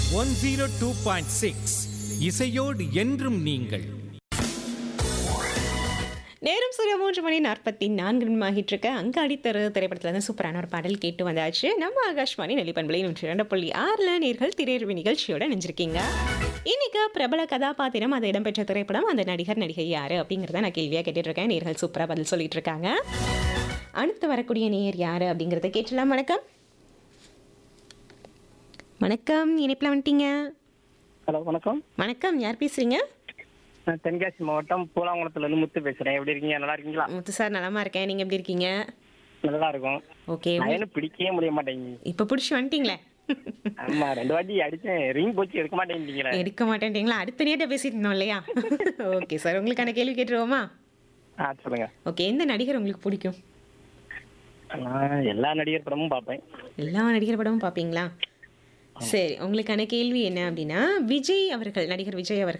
one zero two point six இசையோடு என்றும் நீங்கள் நேரம் சரியா மூன்று மணி நாற்பத்தி நான்கு நிமிடமாகிட்டு இருக்க அங்காடி தெரு திரைப்படத்துல இருந்து சூப்பரான ஒரு பாடல் கேட்டு வந்தாச்சு நம்ம ஆகாஷ்வாணி நெல்லிப்பண்பலை நூற்றி இரண்டு புள்ளி ஆறுல நேர்கள் திரையரவு நிகழ்ச்சியோட நினைஞ்சிருக்கீங்க இன்னைக்கு பிரபல கதாபாத்திரம் அது இடம்பெற்ற திரைப்படம் அந்த நடிகர் நடிகை யாரு அப்படிங்கிறத நான் கேள்வியா கேட்டுட்டு இருக்கேன் நேர்கள் சூப்பரா பதில் சொல்லிட்டு இருக்காங்க அடுத்து வரக்கூடிய நேயர் யாரு அப்படிங்கிறத கேட்டலாம் வணக்கம் வணக்கம் இணைப்பில் வந்துட்டீங்க ஹலோ வணக்கம் வணக்கம் யார் பேசுறீங்க நான் தென்காசி மாவட்டம் பூலாங்குளத்துல இருந்து முத்து பேசுறேன் எப்படி இருக்கீங்க நல்லா இருக்கீங்களா முத்து சார் நலமா இருக்கேன் நீங்க எப்படி இருக்கீங்க நல்லா இருக்கும் ஓகே லைனு பிடிக்கவே முடிய மாட்டேங்குது இப்போ பிடிச்சி வந்துட்டீங்களே ஆமா ரெண்டு வாட்டி அடிச்சேன் ரிங் போச்சு எடுக்க மாட்டேங்கிறீங்களே எடுக்க மாட்டேன்றீங்களா அடுத்த நேரத்தை பேசிட்டு இருந்தோம் இல்லையா ஓகே சார் உங்களுக்கான கேள்வி கேட்டுருவோமா ஆ சொல்லுங்க ஓகே எந்த நடிகர் உங்களுக்கு பிடிக்கும் நான் எல்லா நடிகர் படமும் பார்ப்பேன் எல்லா நடிகர் படமும் பார்ப்பீங்களா சரி உங்களுக்கான கேள்வி என்ன அப்படின்னா விஜய் அவர்கள் நடிகர் விஜய் அவர்கள்